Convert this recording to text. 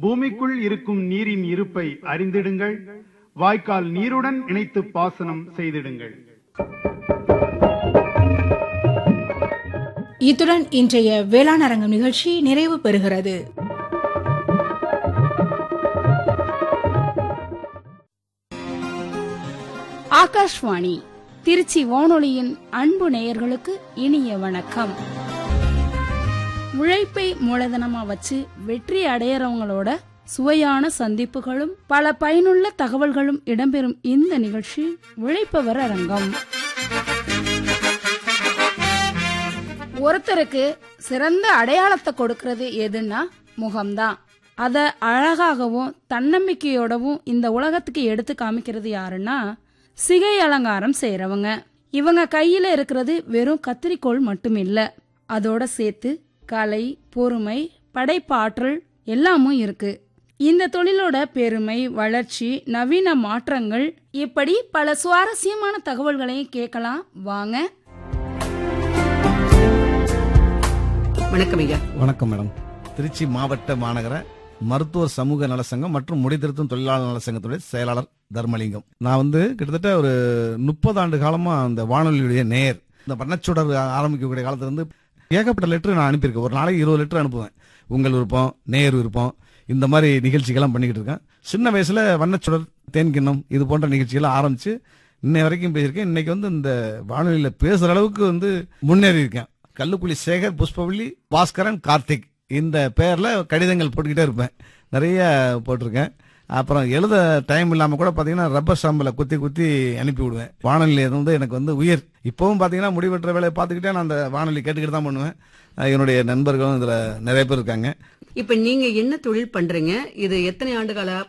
பூமிக்குள் இருக்கும் நீரின் இருப்பை அறிந்திடுங்கள் வாய்க்கால் நீருடன் இணைத்து பாசனம் செய்திடுங்கள் இத்துடன் இன்றைய வேளாண் அரங்கம் நிகழ்ச்சி நிறைவு பெறுகிறது ஆகாஷ்வாணி திருச்சி வானொலியின் அன்பு நேயர்களுக்கு இனிய வணக்கம் உழைப்பை மூலதனமா வச்சு வெற்றி அடையறவங்களோட சுவையான சந்திப்புகளும் பல பயனுள்ள தகவல்களும் இடம்பெறும் இந்த நிகழ்ச்சி உழைப்பவர் அரங்கம் ஒருத்தருக்கு சிறந்த அடையாளத்தை கொடுக்கறது எதுன்னா முகம்தான் அத அழகாகவும் தன்னம்பிக்கையோடவும் இந்த உலகத்துக்கு எடுத்து காமிக்கிறது யாருன்னா சிகை அலங்காரம் செய்யறவங்க இவங்க கையில இருக்கிறது வெறும் கத்திரிக்கோள் மட்டும் இல்ல அதோட சேர்த்து கலை பொறுமை படைப்பாற்றல் எல்லாமும் இருக்கு இந்த தொழிலோட பெருமை வளர்ச்சி நவீன மாற்றங்கள் இப்படி பல சுவாரஸ்யமான தகவல்களையும் கேட்கலாம் வாங்க வணக்கம் ஐயா வணக்கம் மேடம் திருச்சி மாவட்ட மாநகர மருத்துவர் சமூக நலசங்கம் மற்றும் முடித்திருத்தும் தொழிலாளர் நலசங்கத்துடைய செயலாளர் தர்மலிங்கம் நான் வந்து கிட்டத்தட்ட ஒரு முப்பது ஆண்டு காலமா அந்த வானொலியுடைய நேர் இந்த வண்ணச்சுடர் ஆரம்பிக்கக்கூடிய காலத்துல இருந்து ஏகப்பட்ட லெட்டர் நான் அனுப்பியிருக்கேன் ஒரு நாளைக்கு இருபது லெட்டர் அனுப்புவேன் உங்கள் விருப்பம் நேர் விருப்பம் இந்த மாதிரி நிகழ்ச்சிகள்லாம் பண்ணிக்கிட்டு இருக்கேன் சின்ன வயசுல வண்ணச்சுடர் தேன்கிண்ணம் இது போன்ற நிகழ்ச்சிகளை ஆரம்பிச்சு இன்னை வரைக்கும் பேசியிருக்கேன் இன்னைக்கு வந்து இந்த வானொலியில பேசுற அளவுக்கு வந்து முன்னேறி இருக்கேன் கல்லுக்குழி சேகர் புஷ்பவள்ளி பாஸ்கரன் கார்த்திக் இந்த பேர்ல கடிதங்கள் போட்டுக்கிட்டே இருப்பேன் நிறைய போட்டிருக்கேன் அப்புறம் எழுத டைம் இல்லாம கூட பாத்தீங்கன்னா ரப்பர் ஸ்டாம்பில் குத்தி குத்தி அனுப்பி விடுவேன் வானொலி வந்து எனக்கு வந்து உயிர் இப்பவும் பாத்தீங்கன்னா முடிவெட்டுற வேலையை பார்த்துக்கிட்டே நான் அந்த வானொலி கேட்டுக்கிட்டு தான் பண்ணுவேன் அஹ் என்னுடைய நண்பர்களும் இதுல நிறைய பேர் இருக்காங்க இப்ப நீங்க என்ன தொழில் பண்றீங்க இது எத்தனை ஆண்டு கால